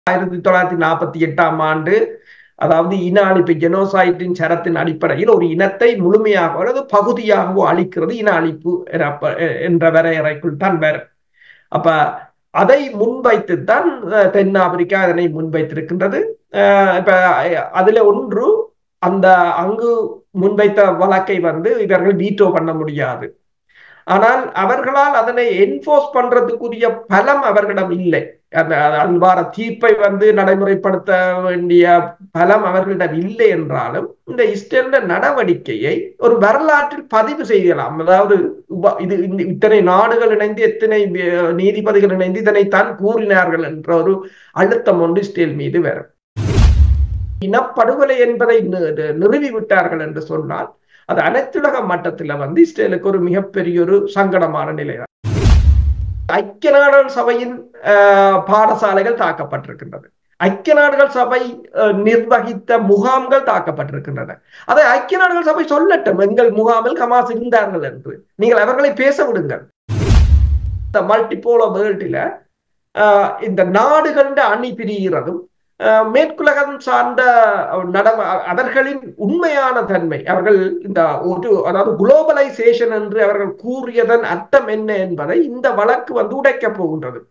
ஆயிரத்தி தொள்ளாயிரத்தி நாற்பத்தி எட்டாம் ஆண்டு அதாவது இன அழிப்பு ஜெனோசைட்டின் சரத்தின் அடிப்படையில் ஒரு இனத்தை முழுமையாக அல்லது பகுதியாகவோ அழிக்கிறது இன அழிப்பு என்ற வரையறைக்குள் தான் வரும் அப்ப அதை முன்வைத்து தான் தென்னாப்பிரிக்கா அதனை முன்வைத்திருக்கின்றது இப்ப அதுல ஒன்று அந்த அங்கு முன்வைத்த வழக்கை வந்து இவர்கள் வீட்டோ பண்ண முடியாது ஆனால் அவர்களால் அதனை என்போர்ஸ் பண்றதுக்குரிய பலம் அவர்களிடம் இல்லை அந்த அன்பார தீர்ப்பை வந்து நடைமுறைப்படுத்த வேண்டிய பலம் அவர்களிடம் இல்லை என்றாலும் இந்த இஸ்ரேல நடவடிக்கையை ஒரு வரலாற்றில் பதிவு செய்யலாம் அதாவது இது இத்தனை நாடுகள் இணைந்து எத்தனை நீதிபதிகள் இணைந்து இதனைத்தான் கூறினார்கள் என்ற ஒரு அழுத்தம் ஒன்று இஸ்ரேல் மீது வரும் இனப்படுகொலை என்பதை நிறுவி விட்டார்கள் என்று சொன்னால் அது அனைத்துலக மட்டத்தில் வந்து இஸ்ரேலுக்கு ஒரு மிகப்பெரிய ஒரு சங்கடமான நிலை ஐக்கிய நாடுகள் சபையின் பாடசாலைகள் தாக்கப்பட்டிருக்கின்றது ஐக்கிய நாடுகள் சபை நிர்வகித்த முகாம்கள் தாக்கப்பட்டிருக்கின்றன அதை ஐக்கிய நாடுகள் சபை சொல்லட்டும் எங்கள் முகாமில் கமாஸ் இருந்தார்கள் என்று நீங்கள் அவர்களை பேச விடுங்கள் இந்த மல்டிபோல வேர்ல்டில இந்த நாடுகளின் அணி பிரிகிறதும் மேற்குலகம் சார்ந்த நடவ அவர்களின் உண்மையான தன்மை அவர்கள் இந்த ஒரு அதாவது குளோபலைசேஷன் என்று அவர்கள் கூறியதன் அர்த்தம் என்ன என்பதை இந்த வழக்கு வந்து உடைக்கப் போகின்றது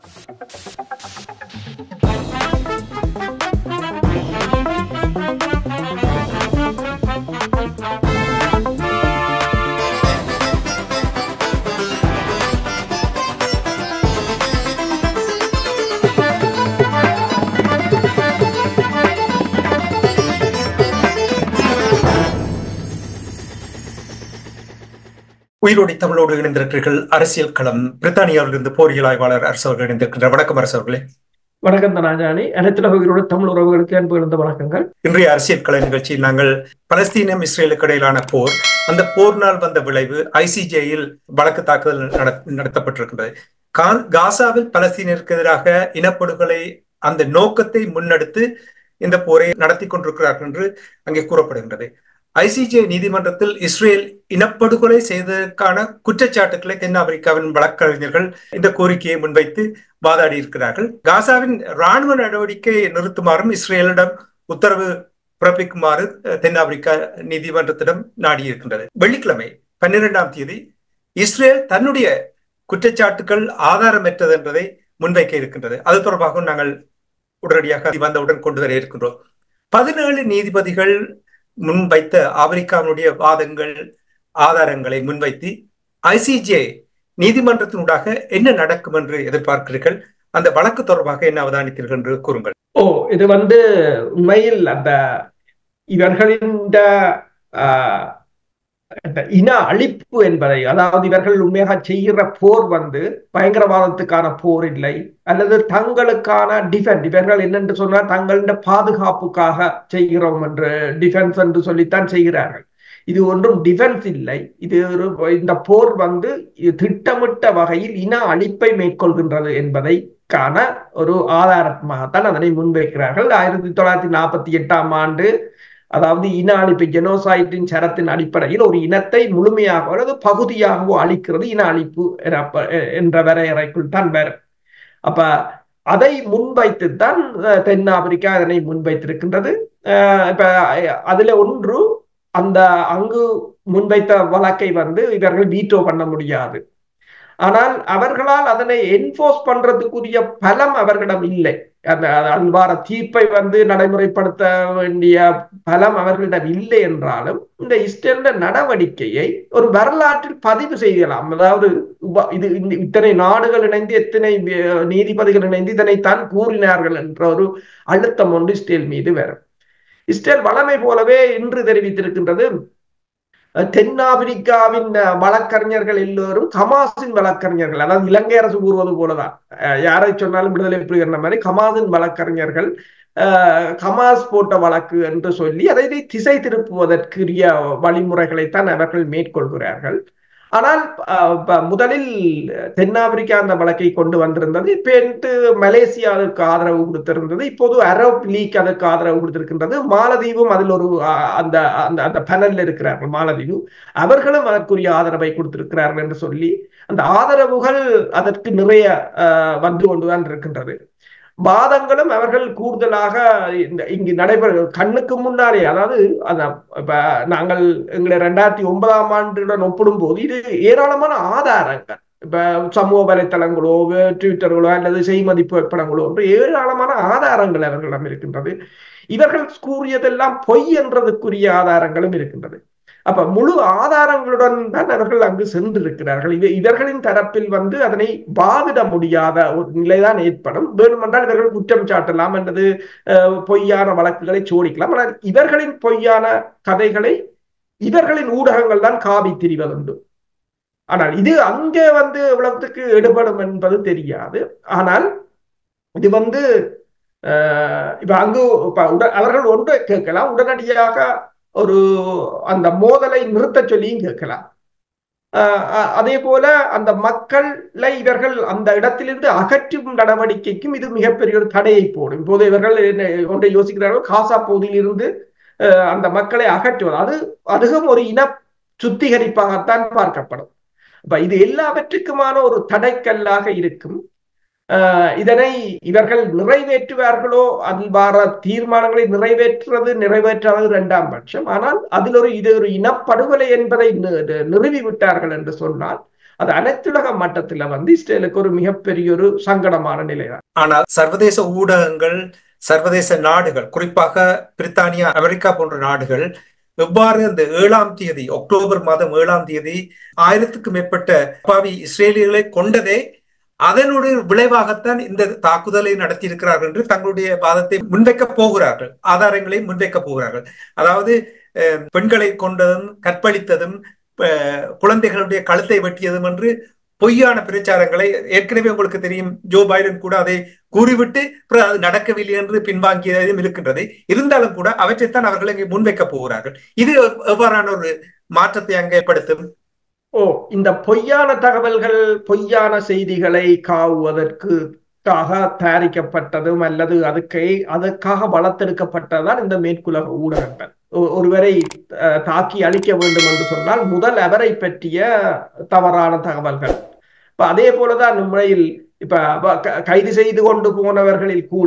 உயிரோடி தமிழோடு இணைந்திருக்கிறீர்கள் அரசியல் களம் பிரித்தானியாவிலிருந்து போரியல் ஆய்வாளர் அரசு அவர்கள் இணைந்திருக்கின்ற வணக்கம் அரசு அவர்களே வணக்கம் தனாஜானி அனைத்துலக உயிரோடு தமிழ் உறவுகளுக்கு அன்பு இருந்த வணக்கங்கள் இன்றைய அரசியல் கள நிகழ்ச்சியில் நாங்கள் பலஸ்தீனம் இஸ்ரேலுக்கு இடையிலான போர் அந்த போர்னால் வந்த விளைவு ஐசிஜேயில் வழக்கு தாக்குதல் நடத்தப்பட்டிருக்கின்றது காசாவில் பலஸ்தீனருக்கு எதிராக இனப்படுகொலை அந்த நோக்கத்தை முன்னெடுத்து இந்த போரை நடத்தி கொண்டிருக்கிறார்கள் என்று அங்கே கூறப்படுகின்றது ஐசிஜே நீதிமன்றத்தில் இஸ்ரேல் இனப்படுகொலை செய்ததற்கான குற்றச்சாட்டுக்களை தென்னாப்பிரிக்காவின் வழக்கறிஞர்கள் இந்த கோரிக்கையை முன்வைத்து வாதாடி இருக்கிறார்கள் காசாவின் ராணுவ நடவடிக்கை நிறுத்துமாறும் இஸ்ரேலிடம் உத்தரவு பிறப்பிக்குமாறு தென்னாப்பிரிக்கா நீதிமன்றத்திடம் நாடியிருக்கின்றது வெள்ளிக்கிழமை பன்னிரெண்டாம் தேதி இஸ்ரேல் தன்னுடைய குற்றச்சாட்டுகள் ஆதாரமற்றது என்பதை முன்வைக்க இருக்கின்றது அது தொடர்பாக நாங்கள் உடனடியாக வந்தவுடன் கொண்டு வர இருக்கின்றோம் பதினேழு நீதிபதிகள் முன்வைத்த ஆப்பிரிக்காவினுடைய வாதங்கள் ஆதாரங்களை முன்வைத்து ஐசிஜே நீதிமன்றத்தினூடாக என்ன நடக்கும் என்று எதிர்பார்க்கிறீர்கள் அந்த வழக்கு தொடர்பாக என்ன அவதானித்தீர்கள் என்று கூறுங்கள் ஓ இது வந்து உண்மையில் அந்த இவர்களின் இன அழிப்பு என்பதை அதாவது இவர்கள் உண்மையாக செய்கிற போர் வந்து பயங்கரவாதத்துக்கான போர் இல்லை அல்லது தங்களுக்கான டிஃபென்ஸ் இவர்கள் என்னென்று சொன்னால் தங்களின் பாதுகாப்புக்காக செய்கிறோம் என்று டிஃபென்ஸ் என்று சொல்லித்தான் செய்கிறார்கள் இது ஒன்றும் டிஃபென்ஸ் இல்லை இது ஒரு இந்த போர் வந்து திட்டமிட்ட வகையில் இன அழிப்பை மேற்கொள்கின்றது என்பதை காண ஒரு ஆதாரமாகத்தான் அதனை முன்வைக்கிறார்கள் ஆயிரத்தி தொள்ளாயிரத்தி நாற்பத்தி எட்டாம் ஆண்டு அதாவது இன அழிப்பு ஜெனோசைட்டின் சரத்தின் அடிப்படையில் ஒரு இனத்தை முழுமையாக அல்லது பகுதியாகவோ அழிக்கிறது இன அழிப்பு என்ற வரையறைக்குள் தான் வரும் அப்ப அதை முன்வைத்து தான் தென்னாப்பிரிக்கா அதனை முன்வைத்திருக்கின்றது இப்ப அதுல ஒன்று அந்த அங்கு முன்வைத்த வழக்கை வந்து இவர்கள் வீட்டோ பண்ண முடியாது ஆனால் அவர்களால் அதனை என்போர்ஸ் பண்றதுக்குரிய பலம் அவர்களிடம் இல்லை அந்த அன்பார தீர்ப்பை வந்து நடைமுறைப்படுத்த வேண்டிய பலம் அவர்களிடம் இல்லை என்றாலும் இந்த இஸ்ரேல நடவடிக்கையை ஒரு வரலாற்றில் பதிவு செய்யலாம் அதாவது இது இத்தனை நாடுகள் இணைந்து எத்தனை நீதிபதிகள் இணைந்து இதனைத்தான் கூறினார்கள் என்ற ஒரு அழுத்தம் ஒன்று இஸ்ரேல் மீது வரும் இஸ்ரேல் வளமை போலவே இன்று தெரிவித்திருக்கின்றது தென்னாப்பிரிக்காவின் வழக்கறிஞர்கள் எல்லோரும் கமாசின் வழக்கறிஞர்கள் அதாவது இலங்கை அரசு கூறுவது போலதான் யாரை சொன்னாலும் விடுதலை புலிகிற மாதிரி கமாசின் வழக்கறிஞர்கள் கமாஸ் போட்ட வழக்கு என்று சொல்லி அதை திசை திருப்புவதற்குரிய வழிமுறைகளைத்தான் அவர்கள் மேற்கொள்கிறார்கள் ஆனால் முதலில் தென்னாப்பிரிக்கா அந்த வழக்கை கொண்டு வந்திருந்தது இப்ப மலேசியா அதற்கு ஆதரவு கொடுத்திருந்தது இப்போது அரப் லீக் அதற்கு ஆதரவு கொடுத்திருக்கின்றது மாலதீவும் அதில் ஒரு அந்த அந்த அந்த பேனல்ல இருக்கிறார்கள் மாலதீவு அவர்களும் அதற்குரிய ஆதரவை கொடுத்திருக்கிறார்கள் என்று சொல்லி அந்த ஆதரவுகள் அதற்கு நிறைய வந்து கொண்டுதான் இருக்கின்றது வாதங்களும் அவர்கள் கூடுதலாக இந்த இங்கு நடைபெற கண்ணுக்கு முன்னாலே அதாவது அந்த இப்ப நாங்கள் எங்களை ரெண்டாயிரத்தி ஒன்பதாம் ஆண்டுடன் ஒப்பிடும் போது இது ஏராளமான ஆதாரங்கள் இப்ப சமூக வலைத்தளங்களோ ட்விட்டர்களோ அல்லது செய்மதி புகைப்படங்களோ என்று ஏராளமான ஆதாரங்கள் அவர்களிடம் இருக்கின்றது இவர்கள் கூறியதெல்லாம் பொய் என்றதுக்குரிய ஆதாரங்களும் இருக்கின்றது அப்ப முழு ஆதாரங்களுடன் தான் அவர்கள் அங்கு சென்றிருக்கிறார்கள் இவ இவர்களின் தரப்பில் வந்து அதனை வாதிட முடியாத ஒரு நிலைதான் ஏற்படும் வேணுமென்றால் இவர்கள் குற்றம் சாட்டலாம் அல்லது பொய்யான வழக்குகளை சோடிக்கலாம் ஆனால் இவர்களின் பொய்யான கதைகளை இவர்களின் ஊடகங்கள் தான் காவி திரிவதுண்டு ஆனால் இது அங்கே வந்து எவ்வளவுக்கு எடுபடும் என்பது தெரியாது ஆனால் இது வந்து இப்ப அங்கு அவர்கள் ஒன்றை கேட்கலாம் உடனடியாக ஒரு அந்த மோதலை நிறுத்த சொல்லியும் கேட்கலாம் அதே போல அந்த மக்களை இவர்கள் அந்த இடத்திலிருந்து அகற்றும் நடவடிக்கைக்கும் இது மிகப்பெரிய ஒரு தடையை போடும் இப்போது இவர்கள் ஒன்றை யோசிக்கிறார்கள் காசா பகுதியில் இருந்து அந்த மக்களை அகற்றுவது அது அதுவும் ஒரு இன சுத்திகரிப்பாகத்தான் பார்க்கப்படும் அப்ப இது எல்லாவற்றுக்குமான ஒரு தடைக்கல்லாக இருக்கும் இதனை இவர்கள் நிறைவேற்றுவார்களோ அதில் வர தீர்மானங்களை நிறைவேற்றுறது நிறைவேற்றாவது இரண்டாம் பட்சம் ஆனால் அதில் ஒரு இது ஒரு இனப்படுகொலை என்பதை நிறுவி விட்டார்கள் என்று சொன்னால் அது அனைத்துலக மட்டத்தில் வந்து இஸ்ரேலுக்கு ஒரு மிகப்பெரிய ஒரு சங்கடமான நிலைதான் ஆனால் சர்வதேச ஊடகங்கள் சர்வதேச நாடுகள் குறிப்பாக பிரித்தானியா அமெரிக்கா போன்ற நாடுகள் எவ்வாறு அந்த ஏழாம் தேதி அக்டோபர் மாதம் ஏழாம் தேதி ஆயிரத்துக்கும் மேற்பட்ட அப்பாவி இஸ்ரேலியர்களை கொண்டதே அதனுடைய விளைவாகத்தான் இந்த தாக்குதலை நடத்தியிருக்கிறார்கள் என்று தங்களுடைய வாதத்தை முன்வைக்க போகிறார்கள் ஆதாரங்களை முன்வைக்க போகிறார்கள் அதாவது பெண்களை கொண்டதும் கற்பழித்ததும் குழந்தைகளுடைய கழுத்தை வெட்டியதும் என்று பொய்யான பிரச்சாரங்களை ஏற்கனவே உங்களுக்கு தெரியும் ஜோ பைடன் கூட அதை கூறிவிட்டு அது நடக்கவில்லை என்று பின்வாங்கியதும் இருக்கின்றது இருந்தாலும் கூட அவற்றைத்தான் அவர்கள் இங்கே முன்வைக்க போகிறார்கள் இது எவ்வாறான ஒரு மாற்றத்தை அங்கே ஏற்படுத்தும் ஓ இந்த பொய்யான தகவல்கள் பொய்யான செய்திகளை காவுவதற்கு தயாரிக்கப்பட்டதும் அல்லது அதுக்கை அதற்காக வளர்த்தெடுக்கப்பட்டதான் இந்த மேற்குலக ஊடகங்கள் ஒருவரை தாக்கி அழிக்க வேண்டும் என்று சொன்னால் முதல் அவரை பற்றிய தவறான தகவல்கள் இப்ப அதே போலதான் முறையில் இப்ப கைது செய்து கொண்டு போனவர்களில் கூட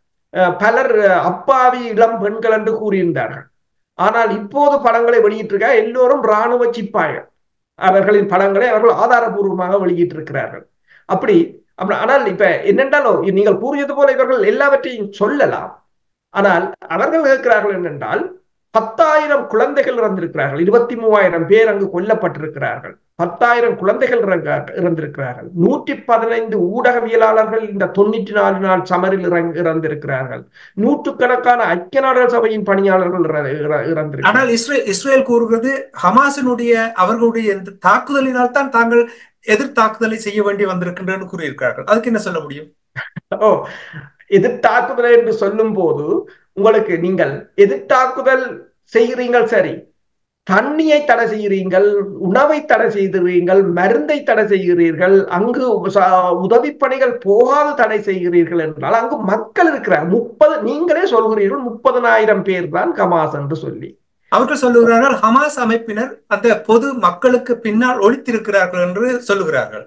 பலர் அப்பாவி இளம் பெண்கள் என்று கூறியிருந்தார்கள் ஆனால் இப்போது படங்களை வெளியிட்டிருக்க எல்லோரும் இராணுவ சிப்பாய்கள் அவர்களின் படங்களை அவர்கள் ஆதாரபூர்வமாக வெளியிட்டிருக்கிறார்கள் அப்படி ஆனால் இப்ப என்னென்றாலும் நீங்கள் கூறியது போல இவர்கள் எல்லாவற்றையும் சொல்லலாம் ஆனால் அவர்கள் கேட்கிறார்கள் என்னென்றால் பத்தாயிரம் குழந்தைகள் இறந்திருக்கிறார்கள் இருபத்தி மூவாயிரம் பேர் அங்கு கொல்லப்பட்டிருக்கிறார்கள் பத்தாயிரம் குழந்தைகள் இறந்திருக்கிறார்கள் நூற்றி பதினைந்து ஊடகவியலாளர்கள் இந்த தொண்ணூற்றி நாலு நாள் சமரில் இறந்திருக்கிறார்கள் நூற்றுக்கணக்கான ஐக்கிய நாடுகள் சபையின் பணியாளர்கள் இறந்திருக்கிறார்கள் ஆனால் இஸ்ரேல் இஸ்ரேல் கூறுகிறது ஹமாஸினுடைய அவர்களுடைய தாக்குதலினால் தான் தாங்கள் எதிர் தாக்குதலை செய்ய வேண்டி வந்திருக்கின்றன கூறியிருக்கிறார்கள் அதுக்கு என்ன சொல்ல முடியும் ஓ எதிர்த்தாக்குதல் என்று சொல்லும் போது உங்களுக்கு நீங்கள் எதிர்த்தாக்குதல் செய்கிறீங்கள் சரி தண்ணியை தடை செய்கிறீர்கள் உணவை தடை செய்கிறீர்கள் மருந்தை தடை செய்கிறீர்கள் அங்கு உதவி பணிகள் போகாது தடை செய்கிறீர்கள் என்றால் அங்கு மக்கள் இருக்கிறார் முப்பது நீங்களே சொல்கிறீர்கள் முப்பதனாயிரம் பேர் தான் கமாஸ் என்று சொல்லி அவர்கள் சொல்லுகிறார்கள் ஹமாஸ் அமைப்பினர் அந்த பொது மக்களுக்கு பின்னால் ஒழித்திருக்கிறார்கள் என்று சொல்லுகிறார்கள்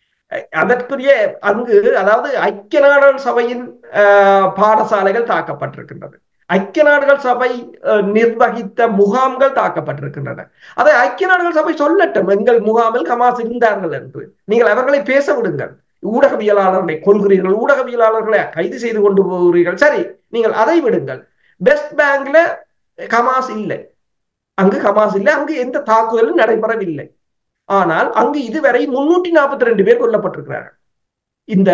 அதற்குரிய அங்கு அதாவது ஐக்கிய நாடுகள் சபையின் பாடசாலைகள் தாக்கப்பட்டிருக்கின்றது ஐக்கிய நாடுகள் சபை நிர்வகித்த முகாம்கள் தாக்கப்பட்டிருக்கின்றன அதை ஐக்கிய நாடுகள் சபை சொல்லட்டும் எங்கள் முகாமில் கமாஸ் இருந்தார்கள் என்று நீங்கள் அவர்களை பேச விடுங்கள் ஊடகவியலாளர்களை கொள்கிறீர்கள் ஊடகவியலாளர்களை கைது செய்து கொண்டு போகிறீர்கள் சரி நீங்கள் அதை விடுங்கள் வெஸ்ட் பேங்க்ல கமாஸ் இல்லை அங்கு கமாஸ் இல்லை அங்கு எந்த தாக்குதலும் நடைபெறவில்லை ஆனால் அங்கு இதுவரை முன்னூற்றி நாற்பத்தி ரெண்டு பேர் கொல்லப்பட்டிருக்கிறார்கள் இந்த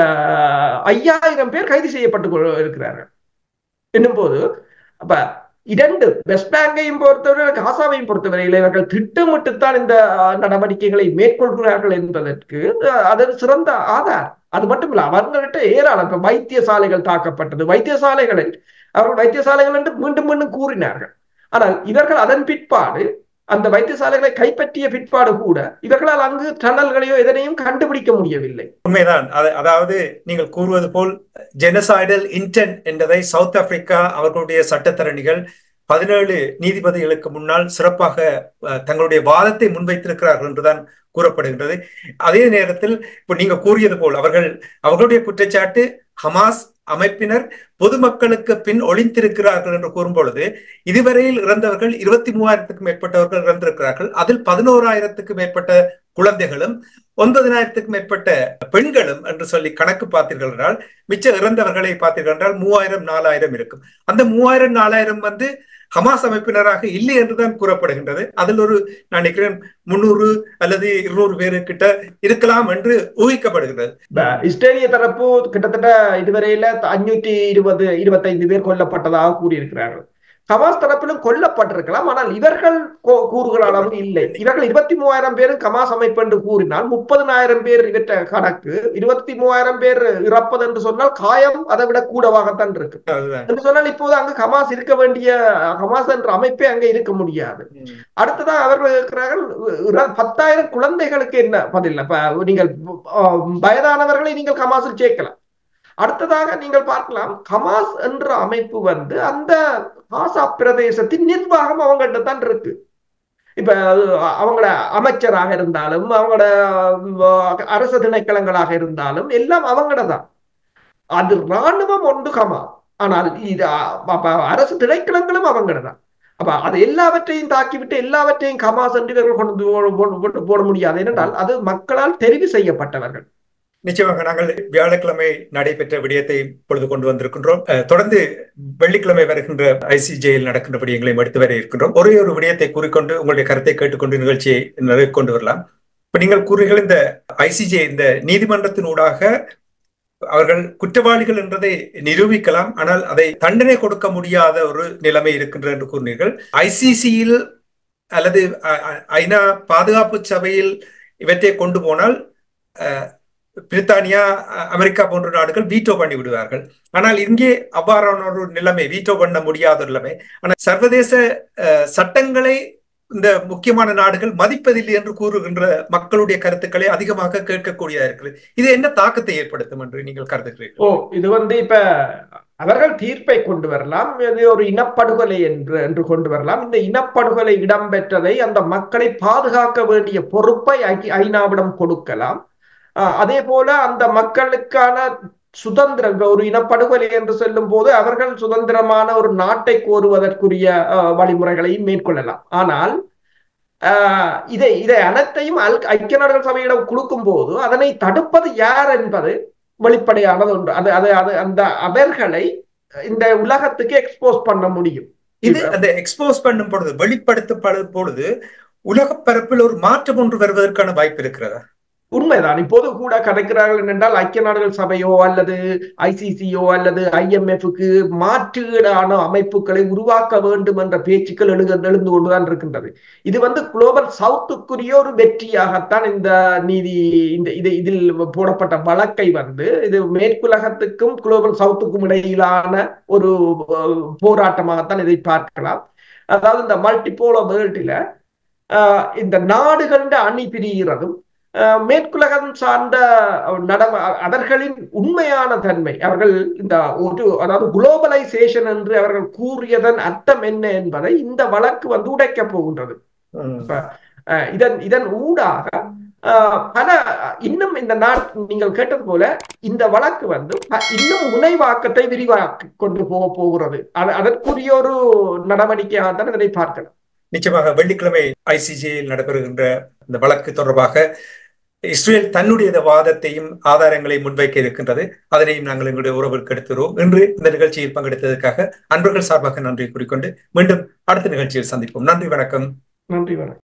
ஐயாயிரம் பேர் கைது செய்யப்பட்டு இருக்கிறார்கள் என்னும் போது அப்ப இரண்டு வெஸ்ட் பேங்கையும் பொறுத்தவரை காசாவையும் பொறுத்தவரையில் இவர்கள் திட்டமிட்டுத்தான் இந்த நடவடிக்கைகளை மேற்கொள்கிறார்கள் என்பதற்கு அது சிறந்த ஆதார் அது மட்டுமில்ல அவர்கள்ட்ட ஏராளம் இப்ப வைத்தியசாலைகள் தாக்கப்பட்டது வைத்தியசாலைகளில் அவர்கள் வைத்தியசாலைகள் என்று மீண்டும் மீண்டும் கூறினார்கள் ஆனால் இவர்கள் அதன் பிற்பாடு அந்த வைத்தியசாலைகளை கைப்பற்றிய பிற்பாடு கூட இவர்களால் அங்கு டனல்களையோ எதனையும் கண்டுபிடிக்க முடியவில்லை உண்மைதான் அதாவது நீங்கள் கூறுவது போல் ஜெனசைடல் இன்டென்ட் என்பதை சவுத் ஆப்பிரிக்கா அவர்களுடைய சட்டத்தரணிகள் பதினேழு நீதிபதிகளுக்கு முன்னால் சிறப்பாக தங்களுடைய வாதத்தை முன்வைத்திருக்கிறார்கள் என்றுதான் கூறப்படுகின்றது அதே நேரத்தில் இப்போ நீங்க கூறியது போல் அவர்கள் அவர்களுடைய குற்றச்சாட்டு ஹமாஸ் அமைப்பினர் பொதுமக்களுக்கு பின் ஒளிந்திருக்கிறார்கள் என்று கூறும் பொழுது இதுவரையில் இறந்தவர்கள் இருபத்தி மூவாயிரத்துக்கும் மேற்பட்டவர்கள் இறந்திருக்கிறார்கள் அதில் பதினோராயிரத்துக்கும் மேற்பட்ட குழந்தைகளும் ஒன்பதினாயிரத்துக்கும் மேற்பட்ட பெண்களும் என்று சொல்லி கணக்கு பார்த்தீர்கள் என்றால் மிச்ச இறந்தவர்களை பார்த்தீர்கள் என்றால் மூவாயிரம் நாலாயிரம் இருக்கும் அந்த மூவாயிரம் நாலாயிரம் வந்து ஹமாஸ் அமைப்பினராக இல்லை என்றுதான் கூறப்படுகின்றது அதில் ஒரு நான் நினைக்கிறேன் முன்னூறு அல்லது இருநூறு பேரு கிட்ட இருக்கலாம் என்று ஊகிக்கப்படுகின்றது இஸ்ரேலிய தரப்பு கிட்டத்தட்ட இதுவரையில அஞ்சூற்றி இருபது இருபத்தைந்து பேர் கொல்லப்பட்டதாக கூறியிருக்கிறார்கள் ஹமாஸ் தரப்பிலும் கொல்லப்பட்டிருக்கலாம் ஆனால் இவர்கள் கூறுகிற அளவு இல்லை இவர்கள் இருபத்தி மூவாயிரம் பேரும் கமாஸ் அமைப்பு என்று கூறினால் முப்பதனாயிரம் பேர் இவற்ற கணக்கு இருபத்தி மூவாயிரம் பேர் இறப்பது என்று சொன்னால் காயம் அதை விட கூடவாகத்தான் இருக்கு என்று சொன்னால் இப்போது அங்கு கமாஸ் இருக்க வேண்டிய கமாஸ் என்ற அமைப்பே அங்கே இருக்க முடியாது அடுத்ததான் அவர்கள் இருக்கிறார்கள் பத்தாயிரம் குழந்தைகளுக்கு என்ன பதில் நீங்கள் வயதானவர்களை நீங்கள் கமாஸில் சேர்க்கலாம் அடுத்ததாக நீங்கள் பார்க்கலாம் ஹமாஸ் என்ற அமைப்பு வந்து அந்த காசா பிரதேசத்தின் நிர்வாகம் அவங்கள்ட்ட தான் இருக்கு இப்ப அவங்களோட அமைச்சராக இருந்தாலும் அவங்களோட அரசு திணைக்களங்களாக இருந்தாலும் எல்லாம் அவங்களோட தான் அது ராணுவம் ஒன்று ஹமாஸ் ஆனால் இது அரசு திணைக்களங்களும் அவங்களோட தான் அப்ப அது எல்லாவற்றையும் தாக்கிவிட்டு எல்லாவற்றையும் கமாஸ் என்று இவர்கள் கொண்டு போட முடியாது ஏனென்றால் அது மக்களால் தெரிவு செய்யப்பட்டவர்கள் நிச்சயமாக நாங்கள் வியாழக்கிழமை நடைபெற்ற விடயத்தை இப்பொழுது கொண்டு வந்திருக்கின்றோம் தொடர்ந்து வெள்ளிக்கிழமை வருகின்ற ஐசிஜேயில் நடக்கின்ற விடயங்களையும் எடுத்து வர இருக்கின்றோம் ஒரே ஒரு விடயத்தை கூறிக்கொண்டு உங்களுடைய கருத்தை கேட்டுக்கொண்டு நிகழ்ச்சியை நிறைவு கொண்டு வரலாம் இப்ப நீங்கள் கூறுகிற இந்த ஐசிஜே இந்த நீதிமன்றத்தின் ஊடாக அவர்கள் குற்றவாளிகள் என்றதை நிரூபிக்கலாம் ஆனால் அதை தண்டனை கொடுக்க முடியாத ஒரு நிலைமை இருக்கின்ற என்று கூறினீர்கள் ஐசிசியில் அல்லது ஐநா பாதுகாப்பு சபையில் இவற்றை கொண்டு போனால் பிரித்தானியா அமெரிக்கா போன்ற நாடுகள் வீட்டோ பண்ணி விடுவார்கள் ஆனால் இங்கே அவ்வாறான ஒரு நிலைமை வீட்டோ பண்ண முடியாத நிலைமை ஆனால் சர்வதேச சட்டங்களை இந்த முக்கியமான நாடுகள் மதிப்பதில்லை என்று கூறுகின்ற மக்களுடைய கருத்துக்களை அதிகமாக கேட்கக்கூடியதா இருக்கிறது இது என்ன தாக்கத்தை ஏற்படுத்தும் என்று நீங்கள் கருதுகிறீர்கள் ஓ இது வந்து இப்ப அவர்கள் தீர்ப்பை கொண்டு வரலாம் இது ஒரு இனப்படுகொலை என்று என்று கொண்டு வரலாம் இந்த இனப்படுகொலை இடம்பெற்றதை அந்த மக்களை பாதுகாக்க வேண்டிய பொறுப்பை ஐநாவிடம் கொடுக்கலாம் அதே போல அந்த மக்களுக்கான சுதந்திரம் ஒரு இனப்படுகொலை என்று சொல்லும் போது அவர்கள் சுதந்திரமான ஒரு நாட்டை கோருவதற்குரிய வழிமுறைகளையும் மேற்கொள்ளலாம் ஆனால் இதை இதை அனைத்தையும் ஐக்கிய நாடுகள் சபையிடம் கொடுக்கும் போது அதனை தடுப்பது யார் என்பது வெளிப்படையானது ஒன்று அது அது அது அந்த அவர்களை இந்த உலகத்துக்கு எக்ஸ்போஸ் பண்ண முடியும் இது அந்த எக்ஸ்போஸ் பண்ணும் பொழுது வெளிப்படுத்தப்படும் பொழுது உலக பரப்பில் ஒரு மாற்றம் ஒன்று வருவதற்கான வாய்ப்பு இருக்கிறதா உண்மைதான் இப்போது கூட கதைக்கிறார்கள் என்றால் ஐக்கிய நாடுகள் சபையோ அல்லது ஐசிசியோ அல்லது ஐஎம்எஃப்க்கு மாற்றீடான அமைப்புகளை உருவாக்க வேண்டும் என்ற பேச்சுக்கள் எழு எழுந்து கொண்டுதான் இருக்கின்றது இது வந்து குளோபல் சவுத்துக்குரிய ஒரு வெற்றியாகத்தான் இந்த நீதி இந்த இது இதில் போடப்பட்ட வழக்கை வந்து இது மேற்குலகத்துக்கும் குளோபல் சவுத்துக்கும் இடையிலான ஒரு போராட்டமாகத்தான் இதை பார்க்கலாம் அதாவது இந்த மல்டிபோல வேர்ல்டில இந்த நாடுகளின் அணி பிரிகிறதும் மேற்குலகம் சார்ந்த நடவ அவர்களின் உண்மையான தன்மை அவர்கள் இந்த ஒரு அதாவது குளோபலைசேஷன் என்று அவர்கள் கூறியதன் அர்த்தம் என்ன என்பதை இந்த வழக்கு வந்து உடைக்க போகின்றது இதன் இதன் ஊடாக பல இன்னும் இந்த நாட் நீங்கள் கேட்டது போல இந்த வழக்கு வந்து இன்னும் முனைவாக்கத்தை விரிவாக்கி கொண்டு போக போகிறது அதற்குரிய ஒரு நடவடிக்கையாகத்தான் இதனை பார்க்கலாம் நிச்சயமாக வெள்ளிக்கிழமை ஐசிஜியில் நடைபெறுகின்ற இந்த வழக்கு தொடர்பாக இஸ்ரேல் தன்னுடைய வாதத்தையும் ஆதாரங்களை முன்வைக்க இருக்கின்றது அதனையும் நாங்கள் எங்களுடைய உறவுக்கு எடுத்துகிறோம் இன்று இந்த நிகழ்ச்சியில் பங்கெடுத்ததற்காக அன்பர்கள் சார்பாக நன்றி கூறிக்கொண்டு மீண்டும் அடுத்த நிகழ்ச்சியில் சந்திப்போம் நன்றி வணக்கம் நன்றி வணக்கம்